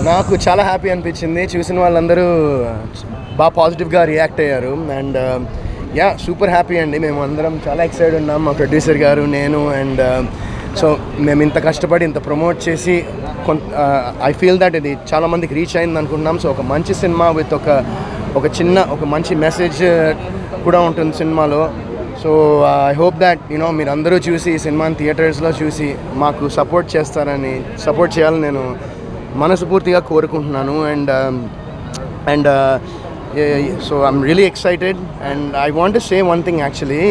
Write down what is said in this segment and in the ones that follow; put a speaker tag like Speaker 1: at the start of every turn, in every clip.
Speaker 1: నాకు చాలా హ్యాపీ అనిపించింది చూసిన వాళ్ళందరూ బాగా పాజిటివ్గా రియాక్ట్ అయ్యారు అండ్ యా సూపర్ హ్యాపీ అండి మేము అందరం చాలా ఎక్సైటెడ్ ఉన్నాం మా ప్రొడ్యూసర్ గారు నేను అండ్ సో మేము ఇంత కష్టపడి ఇంత ప్రమోట్ చేసి కొంత ఐ ఫీల్ దట్ ఇది చాలా మందికి రీచ్ అయింది అనుకుంటున్నాం సో ఒక మంచి సినిమా విత్ ఒక ఒక చిన్న ఒక మంచి మెసేజ్ కూడా ఉంటుంది సినిమాలో so I hope that you know మీరు అందరూ చూసి ఈ సినిమాని థియేటర్స్లో చూసి మాకు సపోర్ట్ చేస్తారని సపోర్ట్ చేయాలని నేను మనస్ఫూర్తిగా కోరుకుంటున్నాను and and so I'm really excited and I want say one thing actually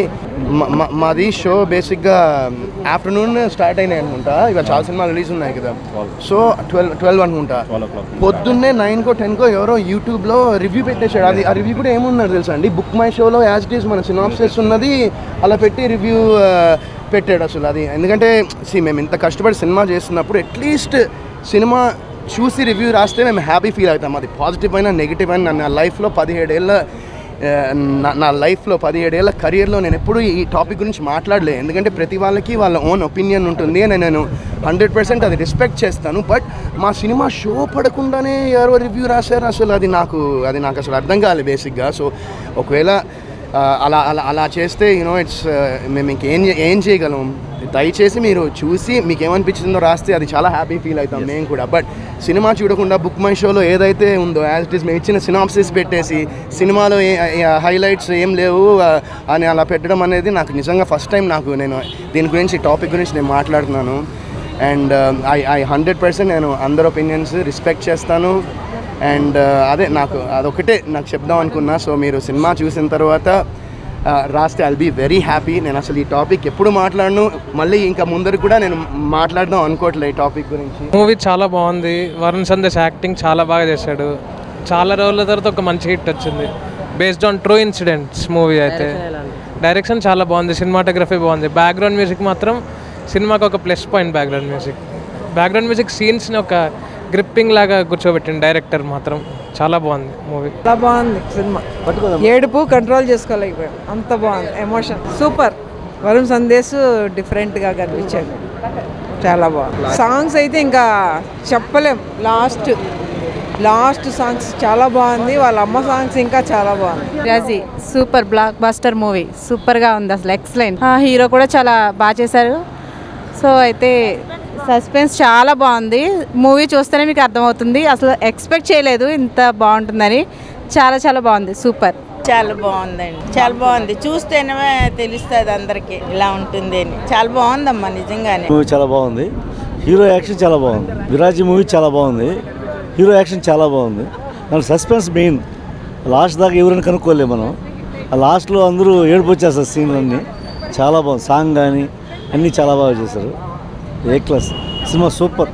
Speaker 1: మాది షో బేసిక్గా ఆఫ్టర్నూన్ స్టార్ట్ అయినాయి అనుకుంటా ఇవాళ చాలా సినిమాలు రిలీజ్ ఉన్నాయి కదా సో ట్వెల్వ్ ట్వెల్వ్ అనుకుంటా పొద్దున్నే నైన్కో టెన్కో ఎవరో యూట్యూబ్లో రివ్యూ పెట్టేశాడు అది ఆ రివ్యూ కూడా ఏమున్నారు తెలుసా అండి బుక్ మై షోలో యాజ్ ఇట్ ఈస్ మన సినాప్సెస్ ఉన్నది అలా పెట్టి రివ్యూ పెట్టాడు అసలు అది ఎందుకంటే సి మేము ఇంత కష్టపడి సినిమా చేస్తున్నప్పుడు అట్లీస్ట్ సినిమా చూసి రివ్యూ రాస్తే మేము హ్యాపీ ఫీల్ అవుతాం అది పాజిటివ్ అయినా నెగిటివ్ అయినా నా లైఫ్లో పదిహేడేళ్ళ ఆ, నా నా లైఫ్లో పదిహేడేళ్ళ కెరియర్లో నేను ఎప్పుడూ ఈ టాపిక్ గురించి మాట్లాడలేదు ఎందుకంటే ప్రతి వాళ్ళకి వాళ్ళ ఓన్ ఒపీనియన్ ఉంటుంది అని నేను హండ్రెడ్ పర్సెంట్ అది రెస్పెక్ట్ చేస్తాను బట్ మా సినిమా షో పడకుండానే ఎవరో రివ్యూ రాశారు అసలు అది నాకు అది నాకు అసలు అర్థం కాలేదు బేసిక్గా సో ఒకవేళ ఆ, అలా అలా అలా చేస్తే యూనో ఇట్స్ మేము ఇంకేం చే- ఏం చేయగలం దయచేసి మీరు చూసి మీకు ఏమనిపించిందో రాస్తే అది చాలా హ్యాపీ ఫీల్ అవుతాం మేము కూడా బట్ సినిమా చూడకుండా బుక్ మై షోలో ఏదైతే ఉందో యాజ్ ఇట్ ఈస్ మేము ఇచ్చిన సినాప్సిస్ పెట్టేసి సినిమాలో ఏ హైలైట్స్ ఏం లేవు ఆ, అని అలా పెట్టడం అనేది నాకు నిజంగా ఫస్ట్ టైం నాకు నేను దీని గురించి టాపిక్ గురించి నేను మాట్లాడుతున్నాను and I I hundred percent నేను అందరి ఒపీనియన్స్ రెస్పెక్ట్ చేస్తాను అండ్ అదే నాకు అదొకటే నాకు చెప్దాం అనుకున్నా సో మీరు సినిమా చూసిన తర్వాత ఆ, రాస్తే ఐల్ బీ వెరీ హ్యాపీ నేను అసలు ఈ టాపిక్ ఎప్పుడు మాట్లాడను మళ్ళీ ఇంకా ముందర కూడా నేను మాట్లాడదాం అనుకోవట్లేదు ఈ టాపిక్ గురించి
Speaker 2: మూవీ చాలా బాగుంది వరుణ్ సందేశ్ యాక్టింగ్ చాలా బాగా చేశాడు చాలా రోజుల తర్వాత ఒక మంచి హిట్ వచ్చింది based on true incidents movie అయితే డైరెక్షన్ చాలా బాగుంది సినిమాటోగ్రఫీ బాగుంది బ్యాక్గ్రౌండ్ మ్యూజిక్ మాత్రం సినిమాకి ఒక plus point background music background music సీన్స్ని ఒక గ్రిప్పింగ్ లాగా కూర్చోబెట్టింది డైరెక్టర్ మాత్రం చాలా బాగుంది మూవీ
Speaker 3: చాలా బాగుంది సినిమా ఏడుపు కంట్రోల్ చేసుకోలేకపోయాం అంత బాగుంది ఎమోషన్ సూపర్ వరుణ్ సందేశ్ డిఫరెంట్గా కనిపించాడు చాలా బాగుంది సాంగ్స్ అయితే ఇంకా చెప్పలేం లాస్ట్ లాస్ట్ సాంగ్స్ చాలా బాగుంది వాళ్ళ అమ్మ సాంగ్స్ ఇంకా చాలా బాగుంది
Speaker 4: రాజీ సూపర్ బ్లాక్ బస్టర్ మూవీ సూపర్గా ఉంది అసలు ఎక్సలెంట్ హీరో కూడా చాలా బాగా చేశారు సో అయితే సస్పెన్స్ చాలా బాగుంది మూవీ చూస్తేనే మీకు అర్థమవుతుంది అసలు ఎక్స్పెక్ట్ చేయలేదు ఇంత బాగుంటుందని చాలా చాలా బాగుంది సూపర్
Speaker 5: చాలా బాగుందండి చాలా బాగుంది చూస్తేనే తెలుస్తుంది అందరికి ఇలా ఉంటుంది అని చాలా బాగుందమ్మా నిజంగానే
Speaker 6: మూవీ చాలా బాగుంది హీరో యాక్షన్ చాలా బాగుంది విరాజీ మూవీ చాలా బాగుంది హీరో యాక్షన్ చాలా బాగుంది దాని సస్పెన్స్ మెయిన్ లాస్ట్ దాకా ఎవరైనా కనుక్కోలేము మనం ఆ లాస్ట్లో అందరూ ఏడుపు వచ్చేస్తారు సీన్లన్నీ చాలా బాగుంది సాంగ్ కానీ అన్నీ చాలా బాగా చేశారు ఏ క్లాస్ సినిమా సూపర్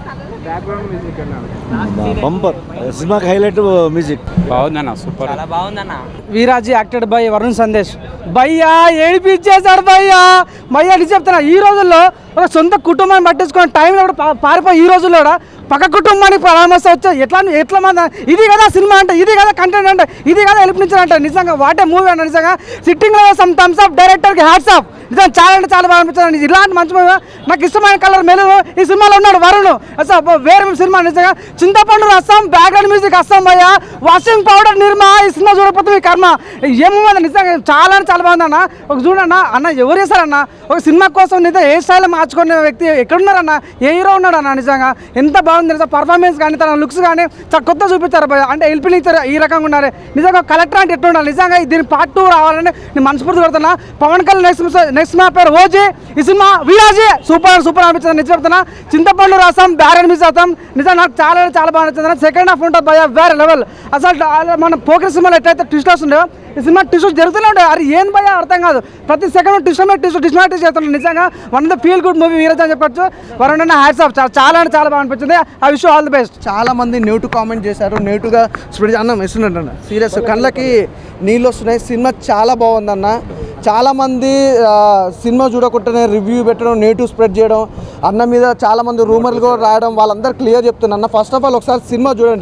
Speaker 6: బంపర్ సినిమాకి హైలైట్ మ్యూజిక్
Speaker 7: బాగుందన్న super
Speaker 8: Viraaji acted by Varun Sandesh భయ్యా ఏడిపించేశాడు భయ్యా భయ్యా అని చెప్తున్నా ఈ రోజుల్లో ఒక సొంత కుటుంబాన్ని పట్టించుకునే టైంలో కూడా పా- పారిపోయి ఈ రోజుల్లో కూడా పక్క కుటుంబానికి పరామర్శ వచ్చే ఎట్లా ఎట్లా మంది ఇది కదా సినిమా అంటే ఇది కదా కంటెంట్ అంటే ఇది కదా ఎలిపించాలంటే నిజంగా వాటే మూవీ అంటే నిజంగా సిట్టింగ్ లో సమ్ థమ్స్ అప్ డైరెక్టర్కి హ్యాట్స్ ఆఫ్ నిజంగా చాలా అంటే చాలా బాగా అనిపించింది ఇలాంటి మంచి మూవీ నాకు ఇష్టమైన కలర్ మెలు ఈ సినిమాలో ఉన్నాడు వరుణ్ అసలు అబ్బో, వేరే సినిమా నిజంగా చింతపండు రసం బ్యాక్గ్రౌండ్ మ్యూజిక్ అస్సాం భయ్య వాషింగ్ పౌడర్ నిర్మా ఈ సినిమా చూడకపోతే మీ కర్మ ఏమో నిజంగా చాలా అంటే చాలా బాగుంది అన్న ఒక చూడన్న అన్న ఎవరు చేశారన్న ఒక సినిమా కోసం నిజంగా ఏ స్టైల్ మార్చుకునే వ్యక్తి ఎక్కడున్నారన్న ఏ హీరో ఉన్నాడు అన్న నిజంగా ఎంత బాగుంది నిజంగా పర్ఫార్మెన్స్ కానీ తన లుక్స్ కానీ చాలా కొత్త చూపించారు భయ్య అంటే ఎల్పీ ఈ రకంగా ఉన్నారు నిజంగా కలెక్టర్ అంటే ఎట్లా ఉండాలి నిజంగా దీని పార్ట్ టూ రావాలని నేను మనస్ఫూర్తి కొడుతున్నా పవన్ కళ్యాణ్ నెక్స్ట్ నెక్స్ట్ మా పేరు ఓజీ ఈ సినిమా వీరాజీ సూపర్ సూపర్ అనిపించింది నిజం చెప్తున్నా చింతపండు రసం బ్యారెన్ మిస్ అవుతాం నిజంగా నాకు చాలా అంటే చాలా బాగా నచ్చింది సెకండ్ హాఫ్ ఉంటుంది భయ వేరే లెవెల్ అసలు ఆ- మన పోకర్ సినిమాలో ఎట్లయితే ట్విస్ట్ వస్తుండో ఈ సినిమా ట్విస్ట్ జరుగుతూనే ఉంటాయి అది ఏం భయ అర్థం కాదు ప్రతి సెకండ్ ట్విస్ట్ మీద ట్విస్ట్ ట్విస్ట్ మీద ట్విస్ట్ చేస్తున్నాడు నిజంగా one of the feel good movie వీరజ్ అని చెప్పొచ్చు వరుణ్ అన్న హ్యాట్స్ ఆఫ్ చాలా చాలా అంటే చాలా బాగా అనిపించింది I wish all the best
Speaker 9: చాలా మంది నెగిటివ్ కామెంట్ చేశారు నెగిటివ్గా స్ప్రెడ్ అన్నం ఇస్తున్నట్టు అన్న సీరియస్ కళ్ళకి నీళ్ళు వస్తున్నాయి సినిమా చాలా బాగుందన్న చాలామంది సినిమా చూడకుండానే రివ్యూ పెట్టడం నెగిటివ్ స్ప్రెడ్ చేయడం అన్న మీద చాలామంది రూమర్లు కూడా రాయడం వాళ్ళందరూ క్లియర్ చెప్తున్నారు అన్న ఫస్ట్ ఆఫ్ ఆల్ ఒకసారి సినిమా చూడండి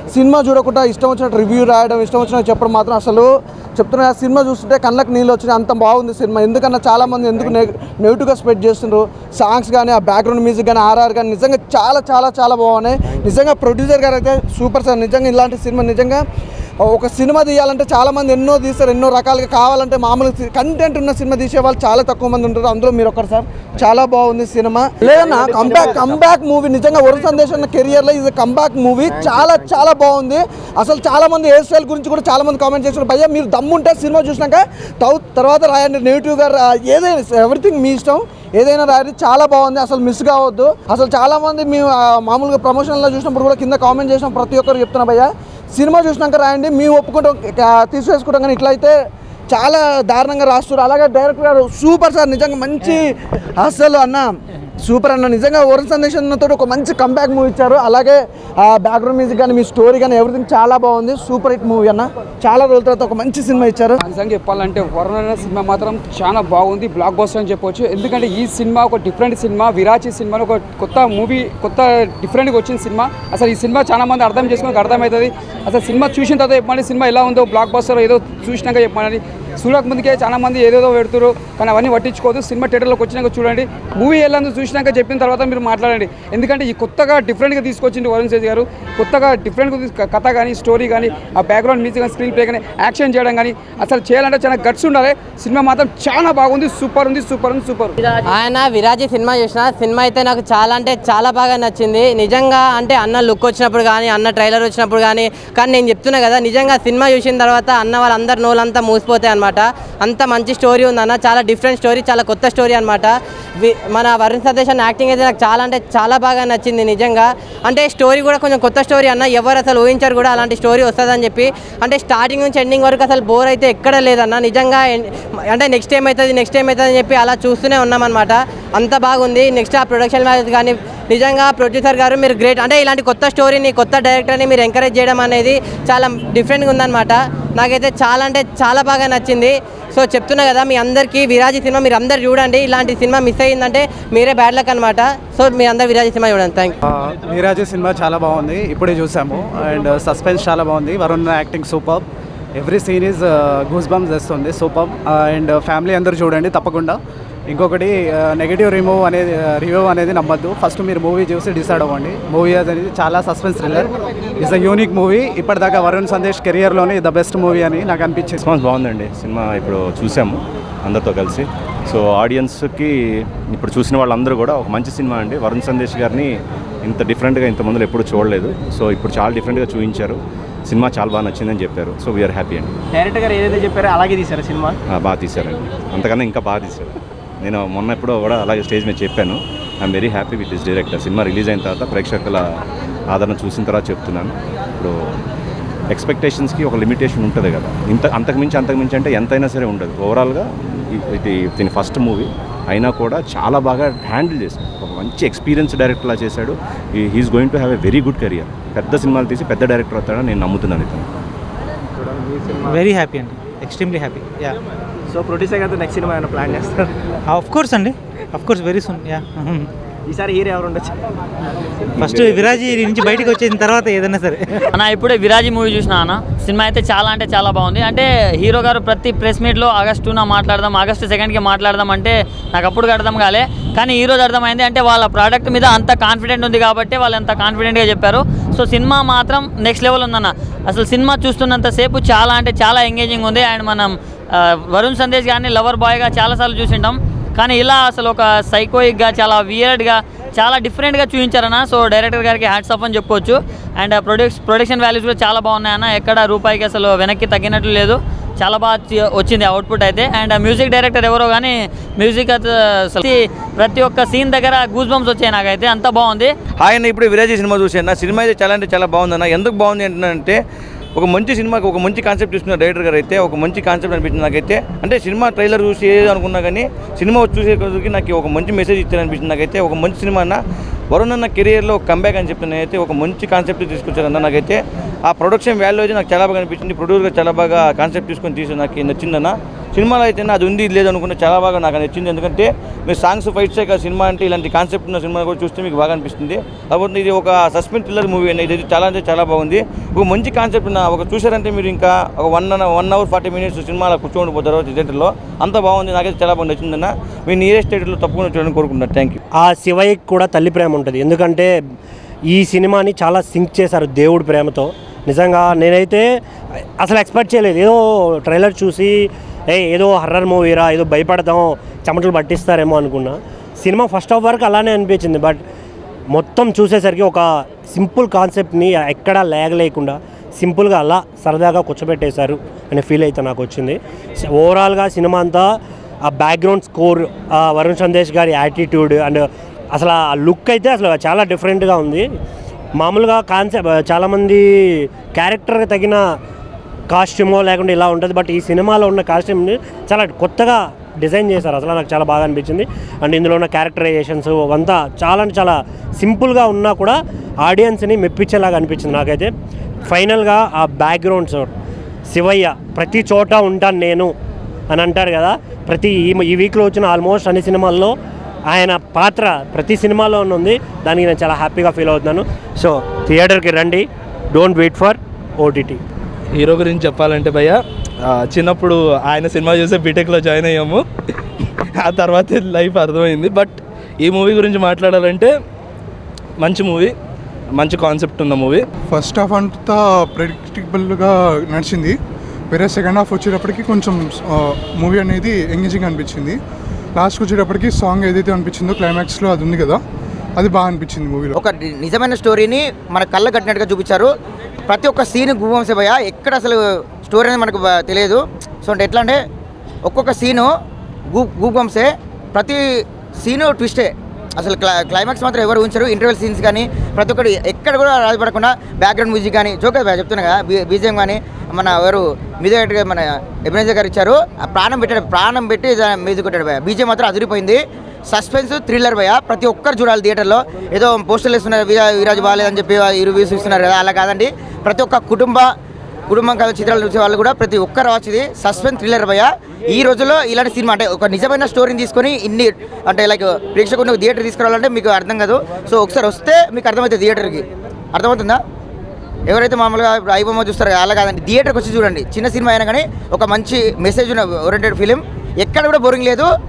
Speaker 9: సినిమా చూడకుండా ఇష్టం వచ్చినట్టు రివ్యూ రాయడం ఇష్టం వచ్చినట్టు చెప్పడం మాత్రం అసలు చెప్తున్నా ఆ సినిమా చూస్తుంటే కళ్ళకి నీళ్ళు వచ్చినాయి అంత బాగుంది సినిమా ఎందుకన్నా చాలామంది ఎందుకు నెగిటివ్గా స్ప్రెడ్ చేస్తుండ్రు సాంగ్స్ కానీ ఆ బ్యాక్గ్రౌండ్ మ్యూజిక్ కానీ ఆర్ఆర్ కానీ నిజంగా చాలా చాలా చాలా బాగున్నాయి నిజంగా ప్రొడ్యూసర్ గారు అయితే సూపర్ సార్ నిజంగా ఇలాంటి సినిమా నిజంగా ఒక సినిమా తీయాలంటే చాలా మంది ఎన్నో తీస్తారు ఎన్నో రకాలుగా కావాలంటే మామూలు కంటెంట్ ఉన్న సినిమా తీసే వాళ్ళు చాలా తక్కువ మంది ఉంటారు అందులో మీరు ఒకరు సార్ చాలా బాగుంది సినిమా లేదన్నా కంబ్యాక్ కంబ్యాక్ మూవీ నిజంగా వరుస సందేశం కెరియర్ లో ఇది కంబ్యాక్ మూవీ చాలా చాలా బాగుంది అసలు చాలా మంది హెయిర్ స్టైల్ గురించి కూడా చాలా మంది కామెంట్ చేశారు భయ్యా మీరు దమ్ముంటే సినిమా చూసినాక తౌ- తర్వాత రాయండి నెగిటివ్గా రా- ఏదైనా ఎవ్రీథింగ్ మీ ఇష్టం ఏదైనా రాయండి చాలా బాగుంది అసలు మిస్ కావద్దు అసలు చాలా మంది మేము ఆ, మామూలుగా ప్రమోషన్లో చూసినప్పుడు కూడా కింద కామెంట్ చేసిన ప్రతి ఒక్కరు చెప్తున్నా భయ్యా సినిమా చూసినాక రాయండి మేము ఒప్పుకుంటాం కా- తీసివేసుకుంటాం కానీ ఇట్లయితే చాలా దారుణంగా రాస్తారు అలాగే డైరెక్టర్ గారు సూపర్ సార్ నిజంగా మంచి అసలు అన్న సూపర్ అన్న నిజంగా వరుణ సందేశంతో ఒక మంచి కంబ్యాక్ మూవీ ఇచ్చారు అలాగే ఆ బ్యాక్గ్రౌండ్ మ్యూజిక్ కానీ మీ స్టోరీ కానీ ఎవ్రీథింగ్ చాలా బాగుంది సూపర్ హిట్ మూవీ అన్న చాలా రోజుల తర్వాత ఒక మంచి సినిమా ఇచ్చారు
Speaker 7: నిజంగా చెప్పాలంటే వరుణ అనే సినిమా మాత్రం చాలా బాగుంది బ్లాక్ బస్టర్ అని చెప్పొచ్చు ఎందుకంటే ఈ సినిమా ఒక డిఫరెంట్ సినిమా విరాచి సినిమా ఒక కొత్త మూవీ కొత్త డిఫరెంట్గా వచ్చిన సినిమా అసలు ఈ సినిమా చాలా మంది అర్థం చేసుకుని అర్థమవుతుంది అసలు సినిమా చూసిన తర్వాత చెప్పండి సినిమా ఎలా ఉందో బ్లాక్ బస్టర్ ఏదో చూసినాక చెప్పండి చూడక ముందుకే చాలా మంది ఏదేదో పెడుతున్నారు కానీ అవన్నీ పట్టించుకోదు సినిమా థియేటర్లోకి వచ్చినాక చూడండి మూవీ వెళ్ళందుకు చూసినాక చెప్పిన తర్వాత మీరు మాట్లాడండి ఎందుకంటే ఈ కొత్తగా డిఫరెంట్గా తీసుకొచ్చింది వరుణ్ తేజ్ గారు కొత్తగా డిఫరెంట్గా తీసు- కథ కానీ స్టోరీ కానీ ఆ బ్యాక్గ్రౌండ్ మ్యూజిక్ కానీ స్క్రీన్ ప్లే కానీ యాక్షన్ చేయడం కానీ అసలు చేయాలంటే చాలా గట్స్ ఉండాలి సినిమా మాత్రం చాలా బాగుంది సూపర్ ఉంది సూపర్ ఉంది సూపర్
Speaker 10: ఆయన విరాజీ సినిమా చూసిన సినిమా అయితే నాకు చాలా అంటే చాలా బాగా నచ్చింది నిజంగా అంటే అన్న లుక్ వచ్చినప్పుడు కానీ అన్న ట్రైలర్ వచ్చినప్పుడు కానీ కానీ నేను చెప్తున్నా కదా నిజంగా సినిమా చూసిన తర్వాత అన్న వాళ్ళందరు నోళ్ళంతా మూసిపోతాయి అనమాట అంత మంచి స్టోరీ ఉంది అన్న చాలా డిఫరెంట్ స్టోరీ చాలా కొత్త స్టోరీ అనమాట మన వరుణ్ సదేశ్ అన్న యాక్టింగ్ అయితే నాకు చాలా అంటే చాలా బాగా నచ్చింది నిజంగా అంటే స్టోరీ కూడా కొంచెం కొత్త స్టోరీ అన్న ఎవరు అసలు ఊహించారు కూడా అలాంటి స్టోరీ వస్తుందని చెప్పి అంటే స్టార్టింగ్ నుంచి ఎండింగ్ వరకు అసలు బోర్ అయితే ఎక్కడ లేదన్న నిజంగా ఎన్- అంటే నెక్స్ట్ టైం అవుతుంది నెక్స్ట్ టైం అవుతుంది అని చెప్పి అలా చూస్తూనే ఉన్నామన్నమాట అంత బాగుంది నెక్స్ట్ ఆ ప్రొడక్షన్ వాల్యూస్ కానీ నిజంగా ప్రొడ్యూసర్ గారు మీరు గ్రేట్ అంటే ఇలాంటి కొత్త స్టోరీని కొత్త డైరెక్టర్ని మీరు ఎంకరేజ్ చేయడం అనేది చాలా డిఫరెంట్గా ఉందన్నమాట నాకైతే చాలా అంటే చాలా బాగా నచ్చింది సో చెప్తున్నా కదా మీ అందరికీ విరాజీ సినిమా మీరు అందరు చూడండి ఇలాంటి సినిమా మిస్ అయ్యిందంటే మీరే బ్యాడ్ లక్ అనమాట సో మీ అందరు విరాజీ సినిమా చూడండి థ్యాంక్ యూ
Speaker 11: నీరాజు సినిమా చాలా బాగుంది ఇప్పుడే చూసాము అండ్ సస్పెన్స్ చాలా బాగుంది Varun acting super every scene is goosebumps తెస్తుంది సూపర్ అండ్ ఫ్యామిలీ అందరూ చూడండి తప్పకుండా ఇంకొకటి నెగిటివ్ రిమూవ్ అనేది రివ్యూ అనేది నమ్మద్దు ఫస్ట్ మీరు మూవీ చూసి డిసైడ్ అవ్వండి మూవీ అనేది చాలా suspense thriller it's a unique movie ఇప్పటిదాకా వరుణ్ సందేశ్ కెరియర్లోనే ద బెస్ట్ మూవీ అని నాకు అనిపించింది
Speaker 12: రెస్పాన్స్ బాగుందండి సినిమా ఇప్పుడు చూసాము అందరితో కలిసి సో ఆడియన్స్కి ఇప్పుడు చూసిన వాళ్ళందరూ కూడా ఒక మంచి సినిమా అండి వరుణ్ సందేశ్ గారిని ఇంత డిఫరెంట్గా ఇంత ముందు ఎప్పుడు చూడలేదు సో ఇప్పుడు చాలా డిఫరెంట్గా చూపించారు సినిమా చాలా బాగా నచ్చిందని చెప్పారు సో వీఆర్ హ్యాపీ అండి
Speaker 13: డైరెక్టర్ గారు ఏదైతే చెప్పారో అలాగే తీశారు సినిమా
Speaker 12: ఆ, బాగా తీశారండి అంతకన్నా ఇంకా బాగా తీశారు నేను మొన్న ఎప్పుడో కూడా అలాగే స్టేజ్ మీద చెప్పాను I'm very happy with this director సినిమా రిలీజ్ అయిన తర్వాత ప్రేక్షకుల ఆదరణ చూసిన తర్వాత చెప్తున్నాను ఇప్పుడు ఎక్స్పెక్టేషన్స్కి ఒక లిమిటేషన్ ఉంటుంది కదా ఇంత అంతకుమించి అంతకుమించి అంటే ఎంతైనా సరే ఉండదు ఓవరాల్గా ఇ- ఇది దీని ఫస్ట్ మూవీ అయినా కూడా చాలా బాగా హ్యాండిల్ చేశాడు ఒక మంచి ఎక్స్పీరియన్స్ డైరెక్టర్లా చేశాడు he is going to have a very good career పెద్ద సినిమాలు తీసి పెద్ద డైరెక్టర్ అవుతాడని నేను నమ్ముతున్నాను ఇతను
Speaker 14: వెరీ హ్యాపీ అండి extremely happy yeah
Speaker 13: so producer గారితో నెక్స్ట్ సినిమా ఏమైనా ప్లాన్ చేస్తారు
Speaker 14: ఆఫ్ కోర్స్ అండి of course very soon yeah
Speaker 13: ఈసారి హీరో ఎవరు ఉండొచ్చు
Speaker 14: ఫస్ట్ విరాజీ నుంచి బయటకు వచ్చేసిన తర్వాత ఏదైనా సరే
Speaker 15: అన్న ఇప్పుడే విరాజీ మూవీ చూసిన అన్న సినిమా అయితే చాలా అంటే చాలా బాగుంది అంటే హీరో గారు ప్రతి ప్రెస్ మీట్లో ఆగస్టున మాట్లాడదాం ఆగస్టు సెకండ్కి మాట్లాడదాం అంటే నాకు అప్పుడు అర్థం కాలే కానీ ఈ రోజు అర్థమైంది అంటే వాళ్ళ ప్రోడక్ట్ మీద అంత కాన్ఫిడెంట్ ఉంది కాబట్టి వాళ్ళు అంత కాన్ఫిడెంట్గా చెప్పారు సో సినిమా మాత్రం నెక్స్ట్ లెవెల్ ఉందన్న అసలు సినిమా చూస్తున్నంతసేపు చాలా అంటే చాలా ఎంగేజింగ్ ఉంది అండ్ మనం ఆ, వరుణ్ సందేశ్ గారిని లవర్ బాయ్గా చాలాసార్లు చూసింటాం కానీ ఇలా అసలు ఒక సైకోయిక్గా చాలా వియర్డ్గా చాలా డిఫరెంట్గా చూపించారన్న సో డైరెక్టర్ గారికి హ్యాట్స్ ఆఫ్ అని చెప్పుకోవచ్చు అండ్ ప్రొడక్స్ ప్రొడక్షన్ వాల్యూస్ కూడా చాలా బాగున్నాయన్న ఎక్కడ రూపాయికి అసలు వెనక్కి తగ్గినట్లు లేదు చాలా బాగా చి- వచ్చింది అవుట్పుట్ అయితే అండ్ మ్యూజిక్ డైరెక్టర్ ఎవరో కానీ మ్యూజిక్ అసలు ప్రతి ఒక్క సీన్ దగ్గర గూస్ బంప్స్ వచ్చాయి నాకైతే అంత బాగుంది
Speaker 16: ఆయన ఇప్పుడు విరాజీ సినిమా చూసాను సినిమా అయితే చాలా అంటే చాలా బాగుందన్న ఎందుకు బాగుంది అంటే ఒక మంచి సినిమాకి ఒక మంచి కాన్సెప్ట్ తీసుకున్న డైరెక్టర్ గారు అయితే ఒక మంచి కాన్సెప్ట్ అనిపించింది నాకైతే అంటే సినిమా ట్రైలర్ చూసి ఏదో అనుకున్నా కానీ సినిమా చూసే కొద్దికి నాకు ఒక మంచి మెసేజ్ ఇచ్చారు అనిపించింది నాకైతే ఒక మంచి సినిమా అన్న వరుణ్ అన్న కెరియర్లో ఒక కంబ్యాక్ అని చెప్తున్నా అయితే ఒక మంచి కాన్సెప్ట్ తీసుకొచ్చారన్న నాకైతే ఆ ప్రొడక్షన్ వాల్యూ అయితే నాకు చాలా బాగా అనిపించింది ప్రొడ్యూసర్ చాలా బాగా కాన్సెప్ట్ తీసుకొని తీసి నాకు నచ్చిందన్న సినిమాలో అయితే అది ఉంది ఇది లేదు అనుకుంటే చాలా బాగా నాకు నచ్చింది ఎందుకంటే మీరు సాంగ్స్ ఫైట్సే కాదు సినిమా అంటే ఇలాంటి కాన్సెప్ట్ ఉన్న సినిమా కూడా చూస్తే మీకు బాగా అనిపిస్తుంది కాబట్టి ఇది ఒక సస్పెన్స్ థ్రిల్లర్ మూవీ అండి ఇది చాలా అంటే చాలా బాగుంది ఒక మంచి కాన్సెప్ట్ ఉన్న ఒక చూసారంటే మీరు ఇంకా ఒక one one hour forty minutes సినిమా అలా కూర్చోండి పోతారు థియేటర్లో అంత బాగుంది నాకైతే చాలా బాగా నచ్చిందన్న మీ నియరెస్ట్ థియేటర్లో తప్పకుండా చూడాలని కోరుకుంటున్నాను థ్యాంక్ యూ
Speaker 17: ఆ శివయ్యకి కూడా తల్లి ప్రేమ ఉంటుంది ఎందుకంటే ఈ సినిమాని చాలా సింక్ చేశారు దేవుడి ప్రేమతో నిజంగా నేనైతే అసలు ఎక్స్పెక్ట్ చేయలేదు ఏదో ట్రైలర్ చూసి ఏ ఏదో హర్రర్ మూవీరా ఏదో భయపడతాం చెమటలు పట్టిస్తారేమో అనుకున్నా సినిమా ఫస్ట్ హాఫ్ వరకు అలానే అనిపించింది బట్ మొత్తం చూసేసరికి ఒక సింపుల్ కాన్సెప్ట్ని ఎక్కడా లేగ లేకుండా సింపుల్గా అలా సరదాగా కూర్చోబెట్టేశారు అనే ఫీల్ అయితే నాకు వచ్చింది ఓవరాల్గా సినిమా అంతా ఆ బ్యాక్గ్రౌండ్ స్కోర్ ఆ వరుణ్ సందేశ్ గారి యాటిట్యూడ్ అండ్ అసలు ఆ లుక్ అయితే అసలు చాలా డిఫరెంట్గా ఉంది మామూలుగా కాన్సెప్ట్ చాలామంది క్యారెక్టర్కి తగిన కాస్ట్యూమో లేకుంటే ఇలా ఉంటుంది బట్ ఈ సినిమాలో ఉన్న కాస్ట్యూమ్ని చాలా కొత్తగా డిజైన్ చేశారు అసలు నాకు చాలా బాగా అనిపించింది అండ్ ఇందులో ఉన్న క్యారెక్టరైజేషన్స్ అవంతా చాలా అంటే చాలా సింపుల్గా ఉన్నా కూడా ఆడియన్స్ని మెప్పించేలాగా అనిపించింది నాకైతే ఫైనల్గా ఆ బ్యాక్గ్రౌండ్స్ శివయ్య ప్రతి చోట ఉంటాను నేను అని అంటారు కదా ప్రతి ఈ ఈ వీక్లో వచ్చిన ఆల్మోస్ట్ అన్ని సినిమాల్లో ఆయన పాత్ర ప్రతి సినిమాలో ఉంది దానికి నేను చాలా హ్యాపీగా ఫీల్ అవుతున్నాను సో థియేటర్కి రండి don't wait for OTT
Speaker 18: hero గురించి చెప్పాలంటే భయ్య ఆ, చిన్నప్పుడు ఆయన సినిమా చూసే బీటెక్లో జాయిన్ అయ్యాము ఆ తర్వాత లైఫ్ అర్థమైంది బట్ ఈ మూవీ గురించి మాట్లాడాలంటే మంచి మూవీ మంచి కాన్సెప్ట్ ఉన్న మూవీ
Speaker 19: ఫస్ట్ హాఫ్ అంతా ప్రెడిక్టబుల్గా నడిచింది వేరే సెకండ్ హాఫ్ వచ్చేటప్పటికి కొంచెం మూవీ అనేది ఎంగేజింగ్ అనిపించింది లాస్ట్కి వచ్చేటప్పటికి సాంగ్ ఏదైతే అనిపించిందో క్లైమాక్స్లో అది ఉంది కదా అది బాగా అనిపించింది మూవీలో
Speaker 20: ఒక ని- నిజమైన స్టోరీని మన కళ్ళ కట్టినట్టుగా చూపించారు ప్రతి ఒక్క సీన్ గువంశ భయ ఎక్కడ అసలు స్టోరీ అనేది మనకు బ- తెలియదు సో అంటే ఎట్లా అంటే ఒక్కొక్క సీను గూ గూగంసే ప్రతి సీను ట్విస్టే అసలు క్లై క్లైమాక్స్ మాత్రం ఎవరు ఉంచరు ఇంటర్వెల్ సీన్స్ కానీ ప్రతి ఒక్కటి ఎక్కడ కూడా రాజపడకుండా బ్యాక్గ్రౌండ్ మ్యూజిక్ కానీ జోకర్ భయ చెప్తున్నా కదా బీ బీజిఎం కానీ మన ఎవరు మ్యూజిక్ మన ఎబినేజర్ గారు ఇచ్చారు ఆ ప్రాణం పెట్టాడు ప్రాణం పెట్టి మ్యూజిక్ కొట్టాడు భయ బీజిఎం మాత్రం అదిరిపోయింది సస్పెన్స్ థ్రిల్లర్ భయ ప్రతి ఒక్కరు చూడాలి థియేటర్లో ఏదో పోస్టర్లు ఇస్తున్నారు వీరా వీరాజు బాగాలేదని చెప్పి ఈ రివ్యూస్ ఇస్తున్నారు కదా అలా కాదండి ప్రతి ఒక్క కుటుంబ కుటుంబం కథ చిత్రాలు చూసే వాళ్ళు కూడా ప్రతి ఒక్కరు వచ్చేది సస్పెన్స్ థ్రిల్లర్ భయ ఈ రోజుల్లో ఇలాంటి సినిమా అంటే ఒక నిజమైన స్టోరీని తీసుకొని ఇన్ని అంటే లైక్ ప్రేక్షకుని థియేటర్ తీసుకురావాలంటే మీకు అర్థం కాదు సో ఒకసారి వస్తే మీకు అర్థమవుతుంది థియేటర్కి అర్థమవుతుందా ఎవరైతే మామూలుగా ఇప్పుడు ఐబొమ్మ చూస్తారో అలా కాదండి థియేటర్కి వచ్చి చూడండి చిన్న సినిమా అయినా కానీ ఒక మంచి మెసేజ్ ఉన్న ఓరియంటెడ్ ఫిలిం ఎక్కడ కూడా బోరింగ్ లేదు